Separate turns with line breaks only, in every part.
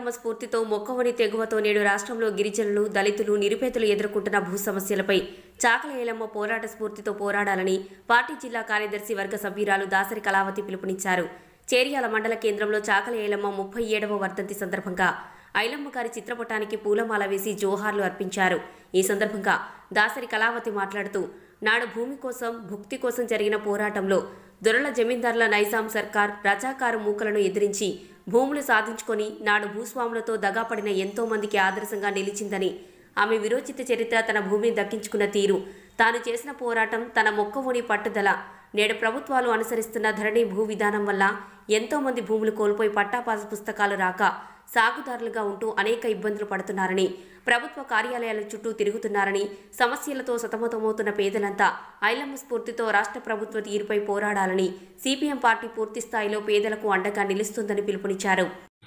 ఐలమ్మ స్ఫూర్తితో మొక్కవని తెగువతో నేడు రాష్ట్రంలో గిరిజనులు దళితులు నిరుపేదలు ఎదుర్కొంటున్న భూ సమస్యలపై చాకల ఐలమ్మ పోరాట స్ఫూర్తితో పోరాడాలని పార్టీ జిల్లా కార్యదర్శి వర్గ సభ్యురాలు దాసరి కళావతి పిలుపునిచ్చారు చేరియాల మండల కేంద్రంలో చాకల ఐలమ్మ ముప్పై ఏడవ వర్ధంతి సందర్భంగా ఐలమ్మ గారి చిత్రపటానికి పూలమాల వేసి జోహార్లు అర్పించారు ఈ సందర్భంగా దాసరి కళావతి మాట్లాడుతూ నాడు భూమి కోసం భుక్తి కోసం జరిగిన పోరాటంలో దొరల జమీందారుల నైజాం సర్కార్ రజాకారు మూకలను ఎదిరించి భూములు సాధించుకొని నాడు భూస్వాములతో దగాపడిన ఎంతో మందికి ఆదర్శంగా నిలిచిందని ఆమె విరోచిత చరిత్ర తన భూమిని దక్కించుకున్న తీరు తాను చేసిన పోరాటం తన మొక్కవోని పట్టుదల నేడు ప్రభుత్వాలు అనుసరిస్తున్న ధరణి భూ విధానం వల్ల ఎంతో మంది భూములు కోల్పోయి పట్టాపాస్ పుస్తకాలు రాక సాగుదారులుగా ఉంటూ అనేక ఇబ్బందులు పడుతున్నారని ప్రభుత్వ కార్యాలయాల చుట్టూ తిరుగుతున్నారని సమస్యలతో సతమతమవుతున్న పేదలంతా ఐలమ్మ స్ఫూర్తితో రాష్ట్ర ప్రభుత్వ తీరుపై పోరాడాలని సిపిఎం పార్టీ పూర్తి స్థాయిలో పేదలకు అండగా నిలుస్తుందని పిలుపునిచ్చారు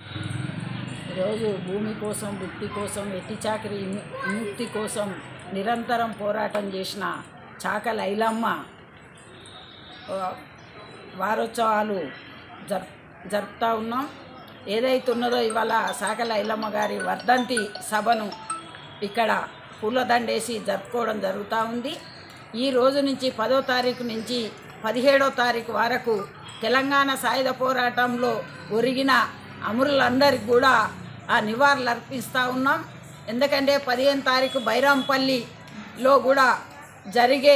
ఈరోజు భూమి కోసం వృత్తి కోసం ఎట్టి చాకరి విము- విముక్తి కోసం నిరంతరం పోరాటం చేసిన చాకల ఐలమ్మ ఆ, వారోత్సవాలు జర్ జరుపుతూ ఉన్నాం ఏదైతే ఉన్నదో ఇవాళ సాకల ఐలమ్మ గారి వర్ధంతి సభను ఇక్కడ పూలదండేసి జరుపుకోవడం జరుగుతూ ఉంది ఈ రోజు నుంచి పదో తారీఖు నుంచి పదిహేడో తారీఖు వరకు తెలంగాణ సాయుధ పోరాటంలో ఒరిగిన అమరులందరికీ కూడా ఆ నివాళులు అర్పిస్తూ ఉన్నాం ఎందుకంటే పదిహేను తారీఖు బైరాంపల్లిలో కూడా జరిగే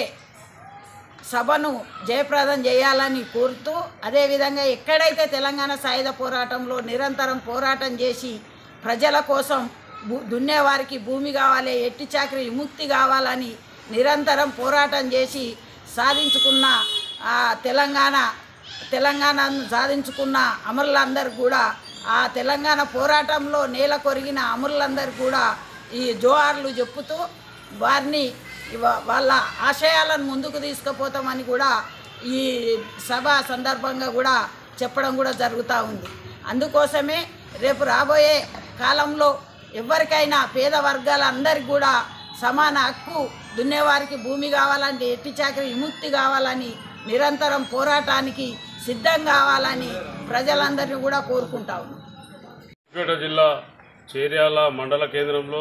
సభను జయప్రదం చేయాలని కోరుతూ అదేవిధంగా ఎక్కడైతే తెలంగాణ సాయుధ పోరాటంలో నిరంతరం పోరాటం చేసి ప్రజల కోసం భూ దున్నేవారికి భూమి కావాలి ఎట్టి చాకరి విముక్తి కావాలని నిరంతరం పోరాటం చేసి సాధించుకున్న ఆ తెలంగాణ తెలంగాణను సాధించుకున్న అమరులందరూ కూడా ఆ తెలంగాణ పోరాటంలో నేల కొరిగిన అమరులందరూ కూడా ఈ జోహార్లు చెప్పుతూ వారిని ఇవ- వాళ్ళ ఆశయాలను ముందుకు తీసుకుపోతామని కూడా ఈ సభ సందర్భంగా కూడా చెప్పడం కూడా జరుగుతూ ఉంది అందుకోసమే రేపు రాబోయే కాలంలో ఎవరికైనా పేద వర్గాలందరికీ కూడా సమాన హక్కు దున్నేవారికి భూమి కావాలంటే ఎట్టి చాకరి విముక్తి కావాలని నిరంతరం పోరాటానికి సిద్ధం కావాలని ప్రజలందరినీ కూడా కోరుకుంటా ఉన్నాం
సిద్దిపేట జిల్లా చేర్యాల మండల కేంద్రంలో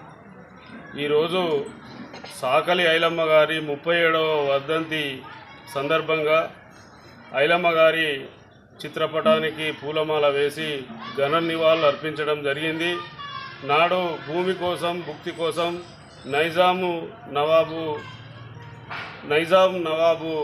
ఈరోజు సాకలి ఐలమ్మ గారి ముప్పై ఏడవ వర్ధంతి సందర్భంగా ఐలమ్మ గారి చిత్రపటానికి పూలమాల వేసి ఘన నివాళులు అర్పించడం జరిగింది నాడు భూమి కోసం భుక్తి కోసం నైజాము నవాబు నైజాం నవాబు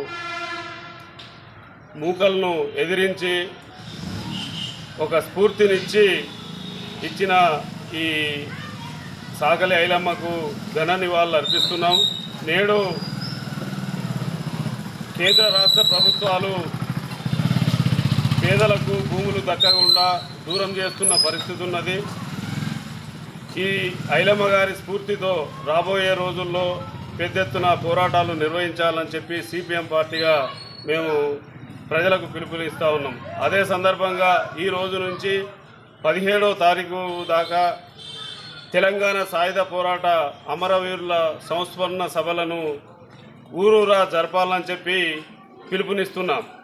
మూకలను ఎదిరించి ఒక స్ఫూర్తినిచ్చి ఇచ్చిన ఈ సాగలి ఐలమ్మకు ఘన నివాళులు అర్పిస్తున్నాం నేడు కేంద్ర రాష్ట్ర ప్రభుత్వాలు పేదలకు భూములు దక్కకుండా దూరం చేస్తున్న పరిస్థితి ఉన్నది ఈ ఐలమ్మ గారి స్ఫూర్తితో రాబోయే రోజుల్లో పెద్ద ఎత్తున పోరాటాలు నిర్వహించాలని చెప్పి సిపిఎం పార్టీగా మేము ప్రజలకు పిలుపునిస్తూ ఉన్నాం అదే సందర్భంగా ఈ రోజు నుంచి పదిహేడవ తారీఖు దాకా తెలంగాణ సాయుధ పోరాట అమరవీరుల సంస్మరణ సభలను ఊరూరా జరపాలని చెప్పి పిలుపునిస్తున్నాం